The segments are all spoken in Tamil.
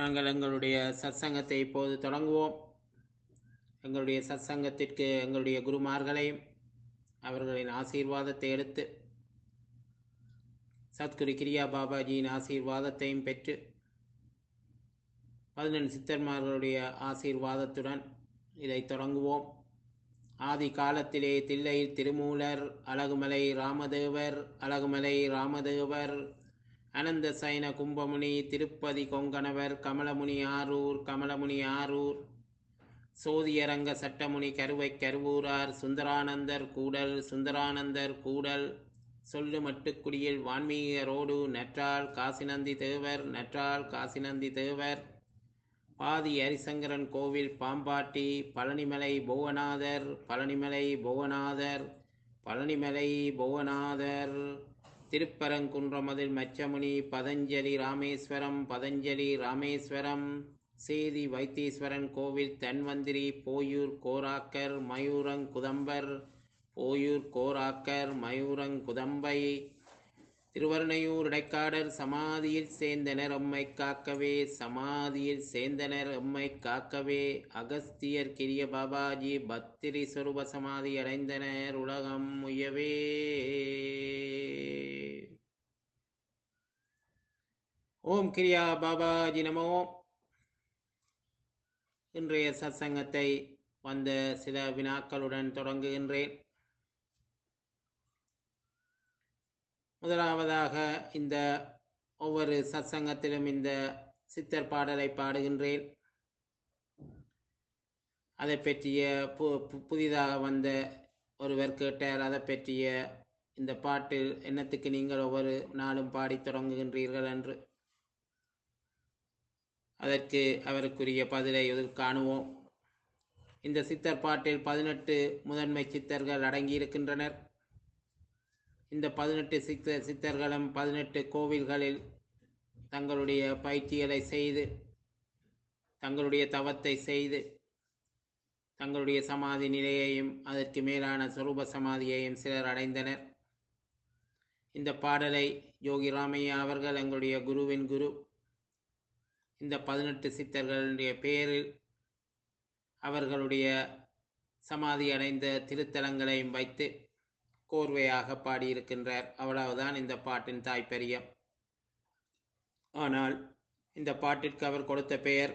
நாங்கள் எங்களுடைய சத்சங்கத்தை இப்போது தொடங்குவோம் எங்களுடைய சத்சங்கத்திற்கு எங்களுடைய குருமார்களையும் அவர்களின் ஆசீர்வாதத்தை எடுத்து சத்குரு கிரியா பாபாஜியின் ஆசீர்வாதத்தையும் பெற்று பதினெண்டு சித்தர்மார்களுடைய ஆசீர்வாதத்துடன் இதை தொடங்குவோம் ஆதி காலத்திலே தில்லையில் திருமூலர் அழகுமலை ராமதேவர் அழகுமலை ராமதேவர் அனந்த சைன கும்பமுனி திருப்பதி கொங்கணவர் கமலமுனி ஆரூர் கமலமுனி ஆரூர் சோதியரங்க சட்டமுனி கருவை கருவூரார் சுந்தரானந்தர் கூடல் சுந்தரானந்தர் கூடல் சொல்லு மட்டுக்குடியில் வான்மீகரோடு நற்றால் காசிநந்தி தேவர் நற்றால் காசிநந்தி தேவர் பாதி ஹரிசங்கரன் கோவில் பாம்பாட்டி பழனிமலை புவனாதர் பழனிமலை புவனாதர் பழனிமலை புவனாதர் திருப்பரங்குன்றமதில் மச்சமுனி பதஞ்சலி ராமேஸ்வரம் பதஞ்சலி ராமேஸ்வரம் சேதி வைத்தீஸ்வரன் கோவில் தன்வந்திரி போயூர் கோராக்கர் மயூரங் குதம்பர் போயூர் கோராக்கர் மயூரங் குதம்பை திருவருணையூர் இடைக்காடர் சமாதியில் சேர்ந்தனர் எம்மை காக்கவே சமாதியில் சேர்ந்தனர் எம்மை காக்கவே அகஸ்தியர் கிரிய பாபாஜி பத்திரி சொரூப சமாதி அடைந்தனர் உலகம் முயவே ஓம் கிரியா பாபாஜி நமோ இன்றைய சத்சங்கத்தை வந்த சில வினாக்களுடன் தொடங்குகின்றேன் முதலாவதாக இந்த ஒவ்வொரு சத்சங்கத்திலும் இந்த சித்தர் பாடலை பாடுகின்றேன் அதை பற்றிய பு பு- புதிதாக வந்த ஒருவர் கேட்டார் அதை பற்றிய இந்த பாட்டு என்னத்துக்கு நீங்கள் ஒவ்வொரு நாளும் பாடித் தொடங்குகின்றீர்கள் என்று அதற்கு அவருக்குரிய பதிலை இதில் காணுவோம் இந்த சித்தர் பாட்டில் பதினெட்டு முதன்மை சித்தர்கள் அடங்கியிருக்கின்றனர் இந்த பதினெட்டு சித்த சித்தர்களும் பதினெட்டு கோவில்களில் தங்களுடைய பயிற்சிகளை செய்து தங்களுடைய தவத்தை செய்து தங்களுடைய சமாதி நிலையையும் அதற்கு மேலான சொரூப சமாதியையும் சிலர் அடைந்தனர் இந்த பாடலை யோகி ராமையா அவர்கள் எங்களுடைய குருவின் குரு இந்த பதினெட்டு சித்தர்களுடைய பெயரில் அவர்களுடைய சமாதி அடைந்த திருத்தலங்களையும் வைத்து கோர்வையாக பாடியிருக்கின்றார் அவ்வளவுதான் இந்த பாட்டின் தாய்ப்பரியம் ஆனால் இந்த பாட்டிற்கு அவர் கொடுத்த பெயர்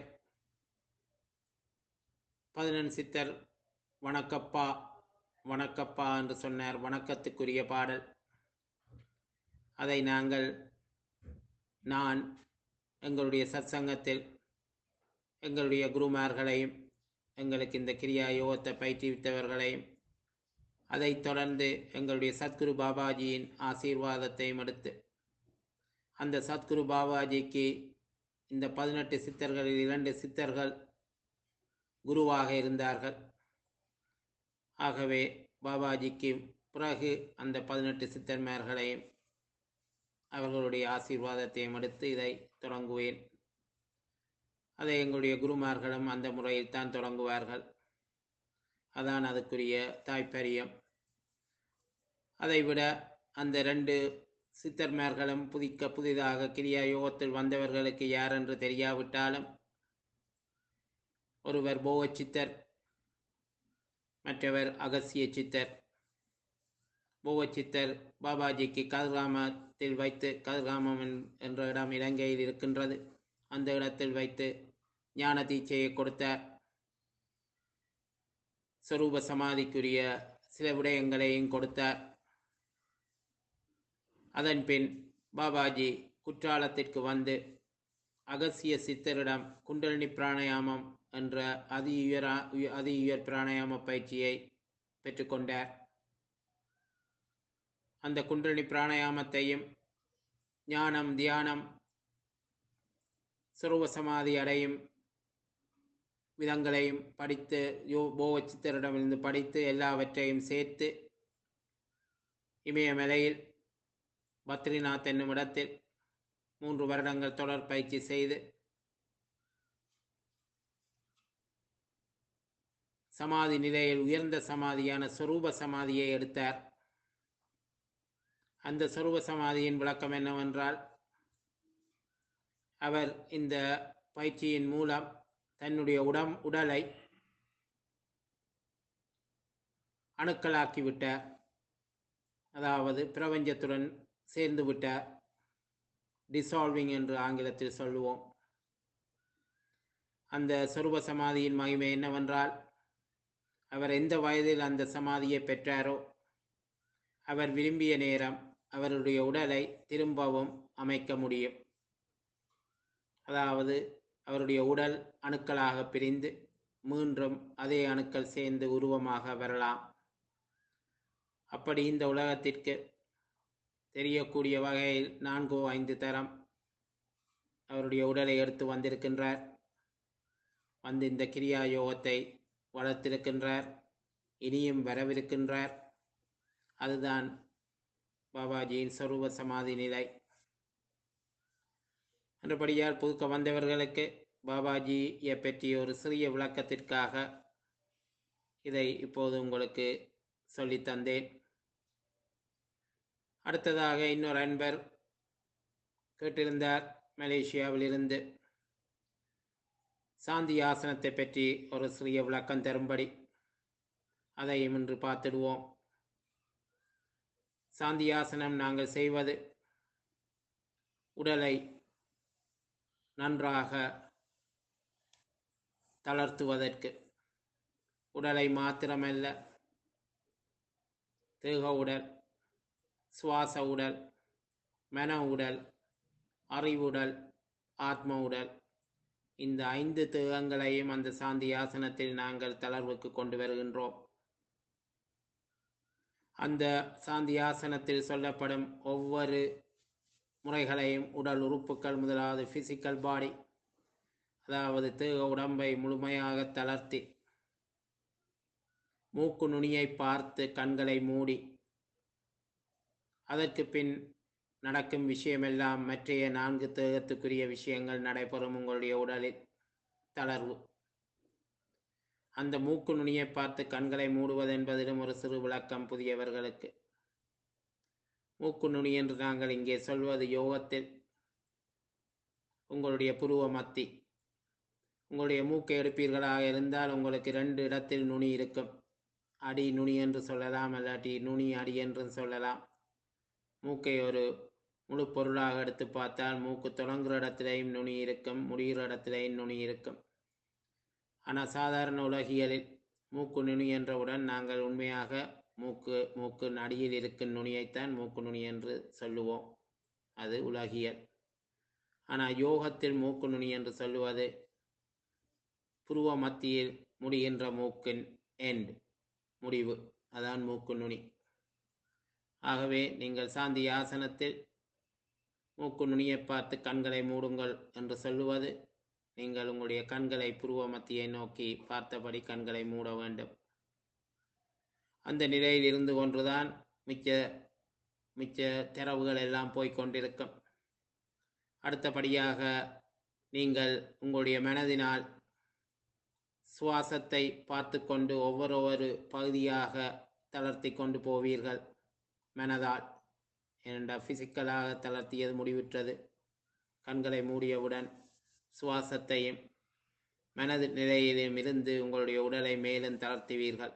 பதினெண் சித்தர் வணக்கப்பா வணக்கப்பா என்று சொன்னார் வணக்கத்துக்குரிய பாடல் அதை நாங்கள் நான் எங்களுடைய சத்சங்கத்தில் எங்களுடைய குருமார்களையும் எங்களுக்கு இந்த கிரியா யோகத்தை பயிற்றுவித்தவர்களையும் அதைத் தொடர்ந்து எங்களுடைய சத்குரு பாபாஜியின் ஆசீர்வாதத்தையும் எடுத்து அந்த சத்குரு பாபாஜிக்கு இந்த பதினெட்டு சித்தர்களில் இரண்டு சித்தர்கள் குருவாக இருந்தார்கள் ஆகவே பாபாஜிக்கு பிறகு அந்த பதினெட்டு சித்தர்மார்களையும் அவர்களுடைய ஆசீர்வாதத்தையும் எடுத்து இதை தொடங்குவேன் அதை எங்களுடைய குருமார்களும் அந்த முறையில் தான் தொடங்குவார்கள் அதான் அதுக்குரிய தாய்ப்பரியம் அதைவிட அந்த ரெண்டு சித்தர்மார்களும் புதிக்க புதிதாக கிரியா யோகத்தில் வந்தவர்களுக்கு யார் என்று தெரியாவிட்டாலும் ஒருவர் போவ சித்தர் மற்றவர் அகசிய சித்தர் போவ சித்தர் பாபாஜிக்கு கதிர்காமத்தில் வைத்து கதிர்காமம் என்- என்ற இடம் இலங்கையில் இருக்கின்றது அந்த இடத்தில் வைத்து ஞான தீட்சையை கொடுத்தார் சொரூப சமாதிக்குரிய சில விடயங்களையும் கொடுத்தார் அதன் பின் பாபாஜி குற்றாலத்திற்கு வந்து அகசிய சித்தரிடம் குண்டலினி பிராணாயாமம் என்ற அதி உயர உய- அதி உயர் பிராணாயாம பயிற்சியை பெற்றுக்கொண்டார் அந்த குண்டலினி பிராணாயாமத்தையும் ஞானம் தியானம் சுரூப சமாதி அடையும் விதங்களையும் படித்து யோ போவ சித்தரிடமிருந்து படித்து எல்லாவற்றையும் சேர்த்து இமயமலையில் பத்ரிநாத் என்னும் இடத்தில் மூன்று வருடங்கள் தொடர் பயிற்சி செய்து சமாதி நிலையில் உயர்ந்த சமாதியான சொரூப சமாதியை எடுத்தார் அந்த சொரூப சமாதியின் விளக்கம் என்னவென்றால் அவர் இந்த பயிற்சியின் மூலம் தன்னுடைய உடம் உடலை அணுக்களாக்கி விட்டார் அதாவது பிரபஞ்சத்துடன் சேர்ந்து விட்டார் டிசால்விங் என்று ஆங்கிலத்தில் சொல்லுவோம் அந்த சொருப சமாதியின் மகிமை என்னவென்றால் அவர் எந்த வயதில் அந்த சமாதியை பெற்றாரோ அவர் விரும்பிய நேரம் அவருடைய உடலை திரும்பவும் அமைக்க முடியும் அதாவது அவருடைய உடல் அணுக்களாக பிரிந்து மீண்டும் அதே அணுக்கள் சேர்ந்து உருவமாக வரலாம் அப்படி இந்த உலகத்திற்கு தெரியக்கூடிய வகையில் நான்கோ ஐந்து தரம் அவருடைய உடலை எடுத்து வந்திருக்கின்றார் வந்து இந்த கிரியா யோகத்தை வளர்த்திருக்கின்றார் இனியும் வரவிருக்கின்றார் அதுதான் பாபாஜியின் சொரூப சமாதி நிலை என்றபடியால் புதுக்க வந்தவர்களுக்கு பாபாஜியை பற்றிய ஒரு சிறிய விளக்கத்திற்காக இதை இப்போது உங்களுக்கு சொல்லித் தந்தேன் அடுத்ததாக இன்னொரு அன்பர் கேட்டிருந்தார் மலேசியாவிலிருந்து சாந்தி ஆசனத்தை பற்றி ஒரு சிறிய விளக்கம் தரும்படி அதையும் இன்று பார்த்துடுவோம் சாந்தியாசனம் நாங்கள் செய்வது உடலை நன்றாக தளர்த்துவதற்கு உடலை மாத்திரமல்ல தேக உடல் சுவாச உடல் மன உடல் அறிவுடல் ஆத்ம உடல் இந்த ஐந்து தேகங்களையும் அந்த சாந்தி ஆசனத்தில் நாங்கள் தளர்வுக்கு கொண்டு வருகின்றோம் அந்த சாந்தி ஆசனத்தில் சொல்லப்படும் ஒவ்வொரு முறைகளையும் உடல் உறுப்புகள் முதலாவது பிசிக்கல் பாடி அதாவது தேக உடம்பை முழுமையாக தளர்த்தி மூக்கு நுனியை பார்த்து கண்களை மூடி அதற்கு பின் நடக்கும் விஷயமெல்லாம் மற்றைய நான்கு தேகத்துக்குரிய விஷயங்கள் நடைபெறும் உங்களுடைய உடலில் தளர்வு அந்த மூக்கு நுனியை பார்த்து கண்களை மூடுவது என்பதிலும் ஒரு சிறு விளக்கம் புதியவர்களுக்கு மூக்கு நுனி என்று நாங்கள் இங்கே சொல்வது யோகத்தில் உங்களுடைய புருவ மத்தி உங்களுடைய மூக்கை எடுப்பீர்களாக இருந்தால் உங்களுக்கு ரெண்டு இடத்தில் நுனி இருக்கும் அடி நுனி என்று சொல்லலாம் இல்லாட்டி நுனி அடி என்று சொல்லலாம் மூக்கை ஒரு முழு பொருளாக எடுத்து பார்த்தால் மூக்கு தொடங்குற இடத்திலேயும் நுனி இருக்கும் முடிகிற இடத்திலேயும் நுனி இருக்கும் ஆனால் சாதாரண உலகியலில் மூக்கு நுனி என்றவுடன் நாங்கள் உண்மையாக மூக்கு மூக்கு அடியில் இருக்கும் நுனியைத்தான் மூக்கு நுனி என்று சொல்லுவோம் அது உலகியல் ஆனால் யோகத்தில் மூக்கு நுனி என்று சொல்லுவது புருவ மத்தியில் முடிகின்ற மூக்கின் எண்ட் முடிவு அதான் மூக்கு நுனி ஆகவே நீங்கள் சாந்தி ஆசனத்தில் மூக்கு நுனியை பார்த்து கண்களை மூடுங்கள் என்று சொல்லுவது நீங்கள் உங்களுடைய கண்களை புருவ மத்தியை நோக்கி பார்த்தபடி கண்களை மூட வேண்டும் அந்த நிலையில் இருந்து கொண்டுதான் மிச்ச மிச்ச திறவுகள் எல்லாம் போய்க் கொண்டிருக்கும் அடுத்தபடியாக நீங்கள் உங்களுடைய மனதினால் சுவாசத்தை பார்த்து கொண்டு ஒவ்வொரு பகுதியாக தளர்த்தி கொண்டு போவீர்கள் மனதால் ஏனென்றால் பிசிக்கலாக தளர்த்தியது முடிவுற்றது கண்களை மூடியவுடன் சுவாசத்தையும் மனது நிலையிலும் இருந்து உங்களுடைய உடலை மேலும் தளர்த்துவீர்கள்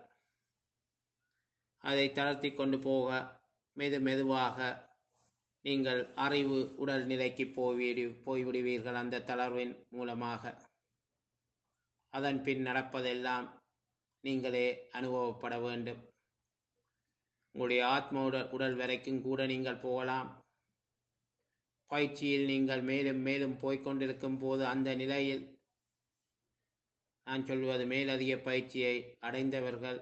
அதை தளர்த்தி கொண்டு போக மெது மெதுவாக நீங்கள் அறிவு உடல் நிலைக்கு போய்விடு போய்விடுவீர்கள் அந்த தளர்வின் மூலமாக அதன் பின் நடப்பதெல்லாம் நீங்களே அனுபவப்பட வேண்டும் உங்களுடைய ஆத்ம உடல் உடல் வரைக்கும் கூட நீங்கள் போகலாம் பயிற்சியில் நீங்கள் மேலும் மேலும் போய்கொண்டிருக்கும் போது அந்த நிலையில் நான் சொல்வது மேலதிக பயிற்சியை அடைந்தவர்கள்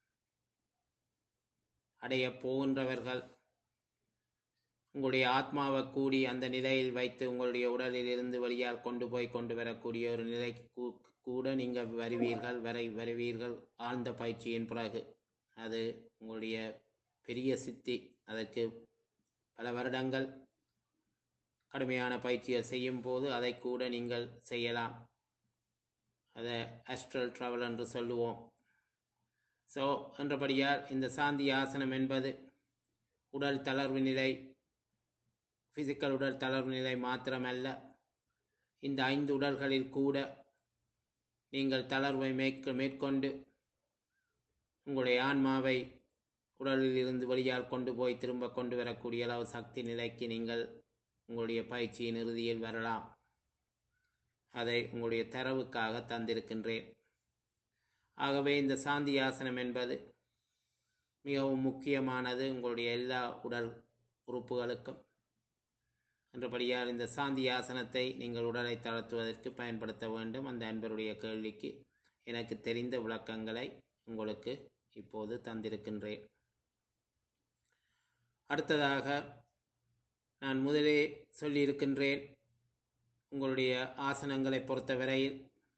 அடைய போகின்றவர்கள் உங்களுடைய ஆத்மாவை கூடி அந்த நிலையில் வைத்து உங்களுடைய உடலில் இருந்து வழியால் கொண்டு போய் கொண்டு வரக்கூடிய ஒரு நிலை கூட நீங்கள் வருவீர்கள் வரை வருவீர்கள் ஆழ்ந்த பயிற்சியின் பிறகு அது உங்களுடைய பெரிய சித்தி அதற்கு பல வருடங்கள் கடுமையான பயிற்சியை செய்யும் போது அதை கூட நீங்கள் செய்யலாம் அதை அஸ்ட்ரல் ட்ராவல் என்று சொல்லுவோம் ஸோ என்றபடியால் இந்த சாந்தி ஆசனம் என்பது உடல் தளர்வு நிலை ஃபிசிக்கல் உடல் தளர்வு நிலை மாத்திரமல்ல இந்த ஐந்து உடல்களில் கூட நீங்கள் தளர்வை மேற்க மேற்கொண்டு உங்களுடைய ஆன்மாவை உடலில் இருந்து வெளியால் கொண்டு போய் திரும்ப கொண்டு வரக்கூடிய அளவு சக்தி நிலைக்கு நீங்கள் உங்களுடைய பயிற்சியின் இறுதியில் வரலாம் அதை உங்களுடைய தரவுக்காக தந்திருக்கின்றேன் ஆகவே இந்த சாந்தி ஆசனம் என்பது மிகவும் முக்கியமானது உங்களுடைய எல்லா உடல் உறுப்புகளுக்கும் என்றபடியால் இந்த சாந்தி ஆசனத்தை நீங்கள் உடலை தளர்த்துவதற்கு பயன்படுத்த வேண்டும் அந்த அன்பருடைய கேள்விக்கு எனக்கு தெரிந்த விளக்கங்களை உங்களுக்கு இப்போது தந்திருக்கின்றேன் அடுத்ததாக நான் முதலே சொல்லியிருக்கின்றேன் உங்களுடைய ஆசனங்களை பொறுத்தவரையில்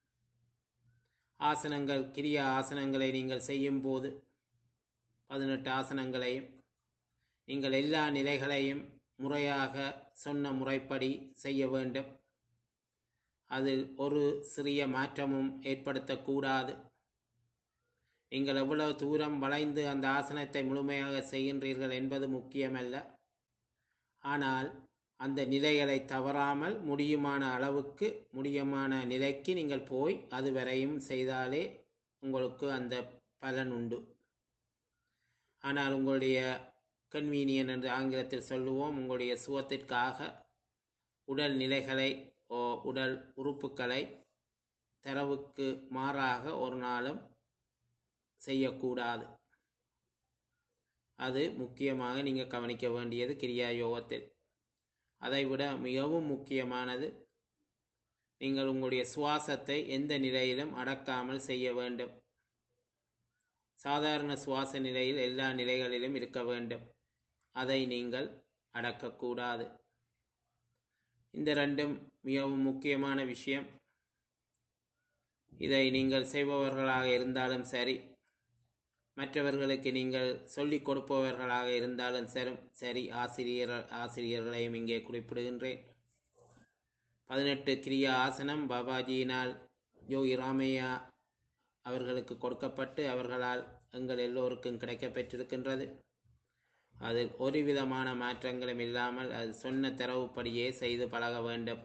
ஆசனங்கள் கிரியா ஆசனங்களை நீங்கள் செய்யும் போது பதினெட்டு ஆசனங்களையும் நீங்கள் எல்லா நிலைகளையும் முறையாக சொன்ன முறைப்படி செய்ய வேண்டும் அதில் ஒரு சிறிய மாற்றமும் ஏற்படுத்தக்கூடாது நீங்கள் எவ்வளவு தூரம் வளைந்து அந்த ஆசனத்தை முழுமையாக செய்கின்றீர்கள் என்பது முக்கியமல்ல ஆனால் அந்த நிலைகளை தவறாமல் முடியுமான அளவுக்கு முடியுமான நிலைக்கு நீங்கள் போய் அதுவரையும் செய்தாலே உங்களுக்கு அந்த பலன் உண்டு ஆனால் உங்களுடைய கன்வீனியன் என்று ஆங்கிலத்தில் சொல்லுவோம் உங்களுடைய சுகத்திற்காக உடல் நிலைகளை ஓ உடல் உறுப்புகளை தரவுக்கு மாறாக ஒரு நாளும் செய்யக்கூடாது அது முக்கியமாக நீங்கள் கவனிக்க வேண்டியது கிரியா யோகத்தில் அதைவிட மிகவும் முக்கியமானது நீங்கள் உங்களுடைய சுவாசத்தை எந்த நிலையிலும் அடக்காமல் செய்ய வேண்டும் சாதாரண சுவாச நிலையில் எல்லா நிலைகளிலும் இருக்க வேண்டும் அதை நீங்கள் அடக்கக்கூடாது இந்த ரெண்டும் மிகவும் முக்கியமான விஷயம் இதை நீங்கள் செய்பவர்களாக இருந்தாலும் சரி மற்றவர்களுக்கு நீங்கள் சொல்லிக் கொடுப்பவர்களாக இருந்தாலும் சரி சரி ஆசிரியர் ஆசிரியர்களையும் இங்கே குறிப்பிடுகின்றேன் பதினெட்டு கிரியா ஆசனம் பாபாஜியினால் யோகி ராமையா அவர்களுக்கு கொடுக்கப்பட்டு அவர்களால் எங்கள் எல்லோருக்கும் கிடைக்கப் பெற்றிருக்கின்றது அதில் ஒரு விதமான மாற்றங்களும் இல்லாமல் அது சொன்ன தரவுப்படியே செய்து பழக வேண்டும்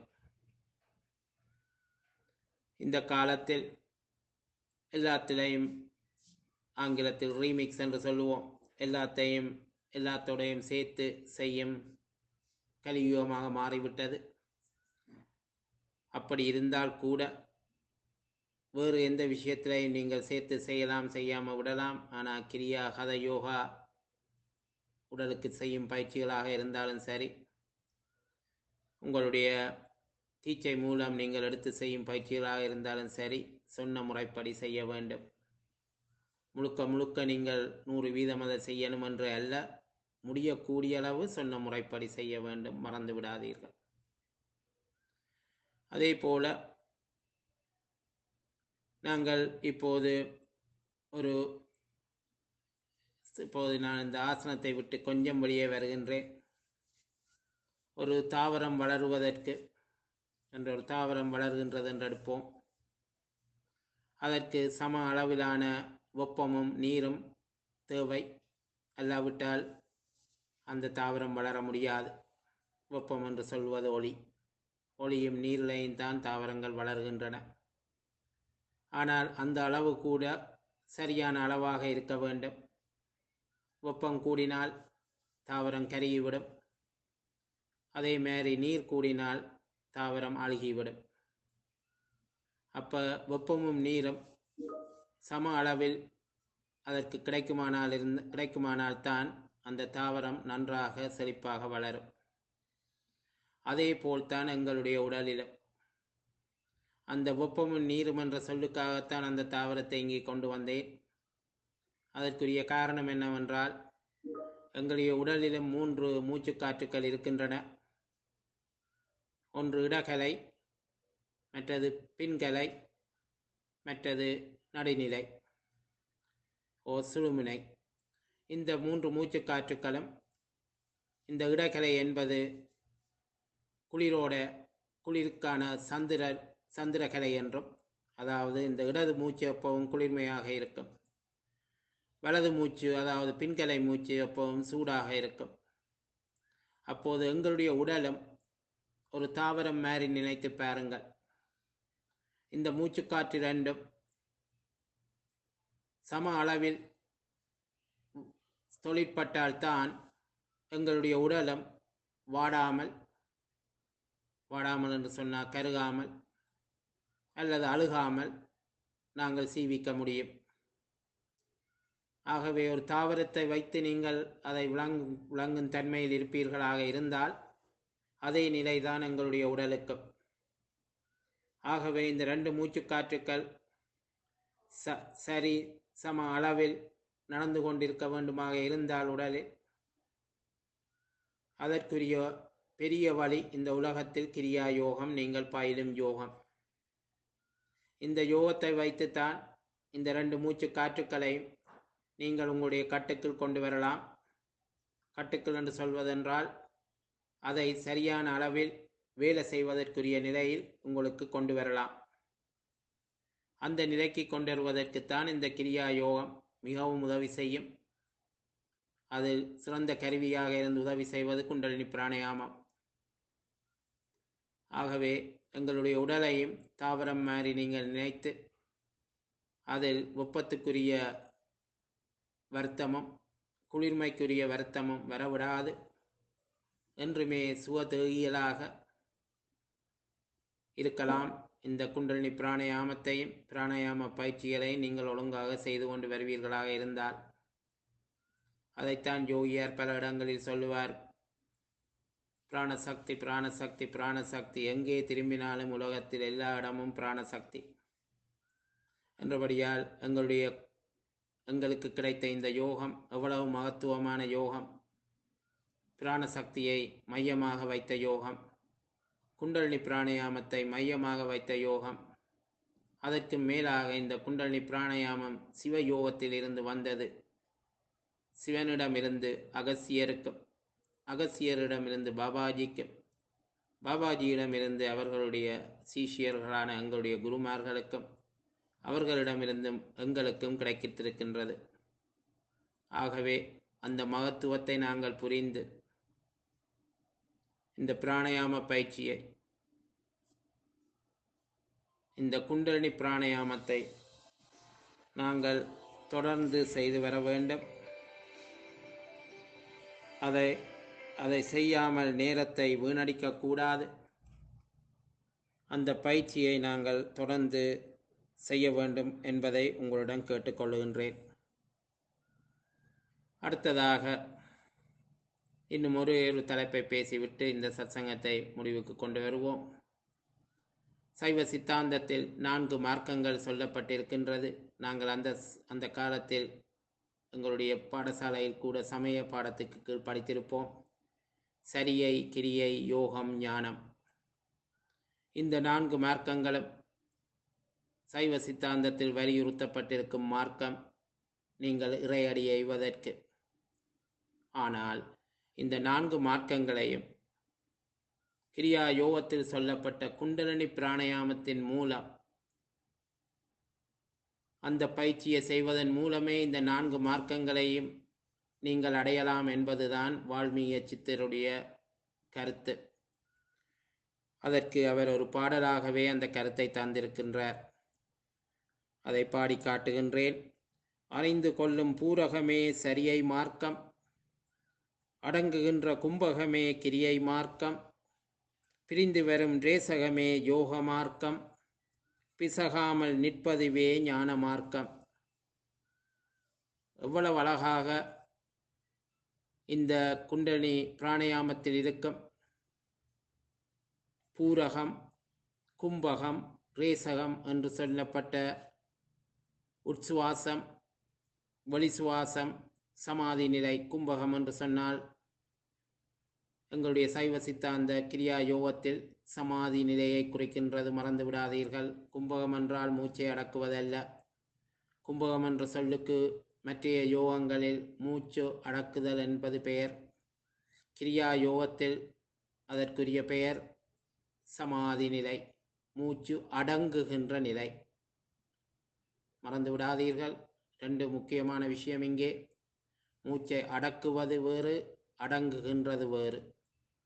இந்த காலத்தில் எல்லாத்திலையும் ஆங்கிலத்தில் ரீமிக்ஸ் என்று சொல்லுவோம் எல்லாத்தையும் எல்லாத்தோடையும் சேர்த்து செய்யும் கலியுகமாக மாறிவிட்டது அப்படி இருந்தால் கூட வேறு எந்த விஷயத்திலையும் நீங்கள் சேர்த்து செய்யலாம் செய்யாமல் விடலாம் ஆனால் கிரியா கத யோகா உடலுக்கு செய்யும் பயிற்சிகளாக இருந்தாலும் சரி உங்களுடைய தீச்சை மூலம் நீங்கள் எடுத்து செய்யும் பயிற்சிகளாக இருந்தாலும் சரி சொன்ன முறைப்படி செய்ய வேண்டும் முழுக்க முழுக்க நீங்கள் நூறு வீதம் அதை செய்யணும் என்று அல்ல முடியக்கூடிய அளவு சொன்ன முறைப்படி செய்ய வேண்டும் மறந்து விடாதீர்கள் அதே போல நாங்கள் இப்போது ஒரு இப்போது நான் இந்த ஆசனத்தை விட்டு கொஞ்சம் வெளியே வருகின்றேன் ஒரு தாவரம் வளருவதற்கு என்ற ஒரு தாவரம் வளர்கின்றது என்று எடுப்போம் அதற்கு சம அளவிலான வெப்பமும் நீரும் தேவை அல்லாவிட்டால் அந்த தாவரம் வளர முடியாது வெப்பம் என்று சொல்வது ஒளி ஒளியும் நீரிலையும் தான் தாவரங்கள் வளர்கின்றன ஆனால் அந்த அளவு கூட சரியான அளவாக இருக்க வேண்டும் வெப்பம் கூடினால் தாவரம் கருகிவிடும் அதே மாதிரி நீர் கூடினால் தாவரம் அழுகிவிடும் அப்போ வெப்பமும் நீரும் சம அளவில் அதற்கு கிடைக்குமானால் இருந்து கிடைக்குமானால் தான் அந்த தாவரம் நன்றாக செழிப்பாக வளரும் அதே போல்தான் எங்களுடைய உடலிலும் அந்த வெப்பமும் நீரும் என்ற சொல்லுக்காகத்தான் அந்த தாவரத்தை இங்கே கொண்டு வந்தேன் அதற்குரிய காரணம் என்னவென்றால் எங்களுடைய உடலிலும் மூன்று மூச்சுக்காற்றுக்கள் இருக்கின்றன ஒன்று இடகலை மற்றது பின்கலை மற்றது நடுநிலை ஓ சுழுமுனை இந்த மூன்று மூச்சுக்காற்றுக்களும் இந்த இடகலை என்பது குளிரோட குளிருக்கான சந்திர சந்திரகலை என்றும் அதாவது இந்த இடது மூச்சு எப்பவும் குளிர்மையாக இருக்கும் வலது மூச்சு அதாவது பின்கலை மூச்சு எப்பவும் சூடாக இருக்கும் அப்போது எங்களுடைய உடலும் ஒரு தாவரம் மாதிரி நினைத்து பாருங்கள் இந்த மூச்சுக்காற்று ரெண்டும் சம அளவில் தொழிற்பட்டால்தான் எங்களுடைய உடலும் வாடாமல் வாடாமல் என்று சொன்னால் கருகாமல் அல்லது அழுகாமல் நாங்கள் சீவிக்க முடியும் ஆகவே ஒரு தாவரத்தை வைத்து நீங்கள் அதை விளங்கும் விளங்கும் தன்மையில் இருப்பீர்களாக இருந்தால் அதே நிலைதான் எங்களுடைய உடலுக்கும் ஆகவே இந்த ரெண்டு மூச்சுக்காற்றுக்கள் ச சரி சம அளவில் நடந்து கொண்டிருக்க வேண்டுமாக இருந்தால் உடலில் அதற்குரிய பெரிய வழி இந்த உலகத்தில் கிரியா யோகம் நீங்கள் பயிலும் யோகம் இந்த யோகத்தை வைத்துத்தான் இந்த ரெண்டு மூச்சு காற்றுக்களையும் நீங்கள் உங்களுடைய கட்டுக்குள் கொண்டு வரலாம் கட்டுக்குள் என்று சொல்வதென்றால் அதை சரியான அளவில் வேலை செய்வதற்குரிய நிலையில் உங்களுக்கு கொண்டு வரலாம் அந்த நிலைக்கு கொண்டு வருவதற்குத்தான் இந்த கிரியா யோகம் மிகவும் உதவி செய்யும் அதில் சிறந்த கருவியாக இருந்து உதவி செய்வது குண்டலினி பிராணயாமம் ஆகவே எங்களுடைய உடலையும் தாவரம் மாதிரி நீங்கள் நினைத்து அதில் வெப்பத்துக்குரிய வருத்தமும் குளிர்மைக்குரிய வருத்தமும் வரவிடாது என்றுமே சுவதேகியலாக இருக்கலாம் இந்த குண்டலினி பிராணயாமத்தையும் பிராணயாம பயிற்சிகளையும் நீங்கள் ஒழுங்காக செய்து கொண்டு வருவீர்களாக இருந்தால் அதைத்தான் யோகியார் பல இடங்களில் சொல்லுவார் பிராணசக்தி பிராணசக்தி பிராணசக்தி எங்கே திரும்பினாலும் உலகத்தில் எல்லா இடமும் பிராணசக்தி என்றபடியால் எங்களுடைய எங்களுக்கு கிடைத்த இந்த யோகம் எவ்வளவு மகத்துவமான யோகம் பிராணசக்தியை மையமாக வைத்த யோகம் குண்டலினி பிராணயாமத்தை மையமாக வைத்த யோகம் அதற்கு மேலாக இந்த குண்டலினி பிராணயாமம் சிவ யோகத்தில் இருந்து வந்தது சிவனிடமிருந்து அகசியருக்கும் அகசியரிடமிருந்து பாபாஜிக்கும் பாபாஜியிடமிருந்து அவர்களுடைய சீஷியர்களான எங்களுடைய குருமார்களுக்கும் அவர்களிடமிருந்தும் எங்களுக்கும் கிடைத்திருக்கின்றது ஆகவே அந்த மகத்துவத்தை நாங்கள் புரிந்து இந்த பிராணயாம பயிற்சியை இந்த குண்டலினி பிராணயாமத்தை நாங்கள் தொடர்ந்து செய்து வர வேண்டும் அதை அதை செய்யாமல் நேரத்தை வீணடிக்கக்கூடாது அந்த பயிற்சியை நாங்கள் தொடர்ந்து செய்ய வேண்டும் என்பதை உங்களிடம் கேட்டுக்கொள்கின்றேன் அடுத்ததாக இன்னும் ஒரு ஒரு தலைப்பை பேசிவிட்டு இந்த சத்சங்கத்தை முடிவுக்கு கொண்டு வருவோம் சைவ சித்தாந்தத்தில் நான்கு மார்க்கங்கள் சொல்லப்பட்டிருக்கின்றது நாங்கள் அந்த அந்த காலத்தில் எங்களுடைய பாடசாலையில் கூட சமய பாடத்துக்கு கீழ் படித்திருப்போம் சரியை கிரியை யோகம் ஞானம் இந்த நான்கு மார்க்கங்களும் சைவ சித்தாந்தத்தில் வலியுறுத்தப்பட்டிருக்கும் மார்க்கம் நீங்கள் இறையடி எய்வதற்கு ஆனால் இந்த நான்கு மார்க்கங்களையும் கிரியா யோகத்தில் சொல்லப்பட்ட குண்டலினி பிராணயாமத்தின் மூலம் அந்த பயிற்சியை செய்வதன் மூலமே இந்த நான்கு மார்க்கங்களையும் நீங்கள் அடையலாம் என்பதுதான் வால்மீக சித்தருடைய கருத்து அதற்கு அவர் ஒரு பாடலாகவே அந்த கருத்தை தந்திருக்கின்றார் அதை பாடி காட்டுகின்றேன் அறிந்து கொள்ளும் பூரகமே சரியை மார்க்கம் அடங்குகின்ற கும்பகமே கிரியை மார்க்கம் பிரிந்து வரும் ரேசகமே யோக மார்க்கம் பிசகாமல் நிற்பதுவே ஞான மார்க்கம் எவ்வளவு அழகாக இந்த குண்டலினி பிராணயாமத்தில் இருக்கும் பூரகம் கும்பகம் ரேசகம் என்று சொல்லப்பட்ட உட்சுவாசம் வெளிசுவாசம் சமாதி நிலை கும்பகம் என்று சொன்னால் எங்களுடைய சைவ சித்தாந்த கிரியா யோகத்தில் சமாதி நிலையை குறிக்கின்றது மறந்து விடாதீர்கள் கும்பகம் என்றால் மூச்சை அடக்குவதல்ல கும்பகம் என்ற சொல்லுக்கு மற்றைய யோகங்களில் மூச்சு அடக்குதல் என்பது பெயர் கிரியா யோகத்தில் அதற்குரிய பெயர் சமாதி நிலை மூச்சு அடங்குகின்ற நிலை மறந்து விடாதீர்கள் ரெண்டு முக்கியமான விஷயம் இங்கே மூச்சை அடக்குவது வேறு அடங்குகின்றது வேறு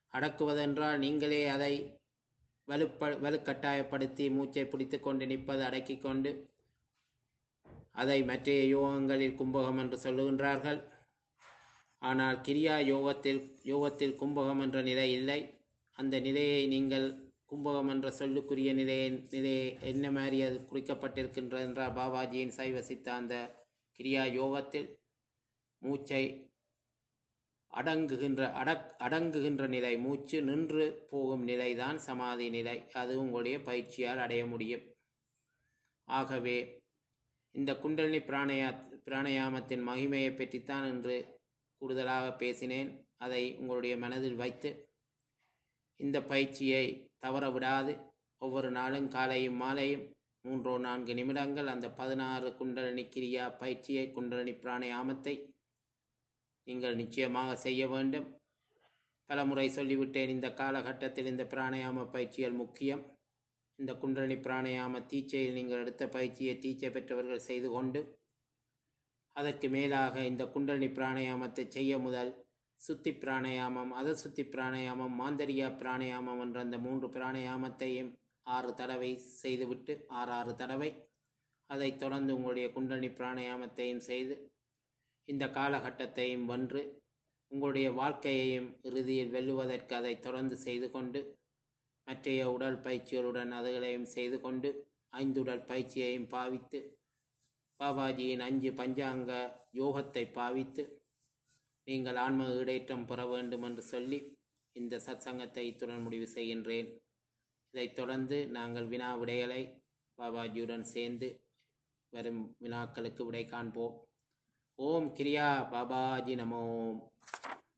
அடக்குவதென்றால் நீங்களே அதை வலுப்ப வலுக்கட்டாயப்படுத்தி மூச்சை பிடித்து கொண்டு நிற்பது அடக்கிக் கொண்டு அதை மற்ற யோகங்களில் கும்பகம் என்று சொல்லுகின்றார்கள் ஆனால் கிரியா யோகத்தில் யோகத்தில் கும்பகம் என்ற நிலை இல்லை அந்த நிலையை நீங்கள் கும்பகம் என்ற சொல்லுக்குரிய நிலையை நிலையை என்ன மாதிரி அது குறிக்கப்பட்டிருக்கின்றது என்றால் பாபாஜியின் சைவ சித்தாந்த கிரியா யோகத்தில் மூச்சை அடங்குகின்ற அடக் அடங்குகின்ற நிலை மூச்சு நின்று போகும் நிலைதான் சமாதி நிலை அது உங்களுடைய பயிற்சியால் அடைய முடியும் ஆகவே இந்த குண்டலினி பிராணயா பிராணயாமத்தின் மகிமையை பற்றித்தான் இன்று கூடுதலாக பேசினேன் அதை உங்களுடைய மனதில் வைத்து இந்த பயிற்சியை தவற விடாது ஒவ்வொரு நாளும் காலையும் மாலையும் மூன்றோ நான்கு நிமிடங்கள் அந்த பதினாறு குண்டலினி கிரியா பயிற்சியை குண்டலினி பிராணயாமத்தை நீங்கள் நிச்சயமாக செய்ய வேண்டும் பலமுறை சொல்லிவிட்டேன் இந்த காலகட்டத்தில் இந்த பிராணயாம பயிற்சிகள் முக்கியம் இந்த குண்டலினி பிராணயாம தீச்சையில் நீங்கள் எடுத்த பயிற்சியை தீச்சை பெற்றவர்கள் செய்து கொண்டு அதற்கு மேலாக இந்த குண்டலினி பிராணயாமத்தை செய்ய முதல் சுத்தி பிராணயாமம் அத சுத்தி பிராணயாமம் மாந்தரியா பிராணயாமம் என்ற அந்த மூன்று பிராணயாமத்தையும் ஆறு தடவை செய்துவிட்டு ஆறு ஆறு தடவை அதைத் தொடர்ந்து உங்களுடைய குண்டலினி பிராணயாமத்தையும் செய்து இந்த காலகட்டத்தையும் வென்று உங்களுடைய வாழ்க்கையையும் இறுதியில் வெல்லுவதற்கு அதை தொடர்ந்து செய்து கொண்டு மற்றைய உடல் பயிற்சிகளுடன் அதுகளையும் செய்து கொண்டு ஐந்துடல் பயிற்சியையும் பாவித்து பாபாஜியின் அஞ்சு பஞ்சாங்க யோகத்தை பாவித்து நீங்கள் ஆன்ம ஈடேற்றம் பெற வேண்டும் என்று சொல்லி இந்த சத்சங்கத்தை இத்துடன் முடிவு செய்கின்றேன் இதைத் தொடர்ந்து நாங்கள் வினா விடைகளை பாபாஜியுடன் சேர்ந்து வரும் வினாக்களுக்கு விடை காண்போம் ஓம் கிரியா பாபாஜி நமோம்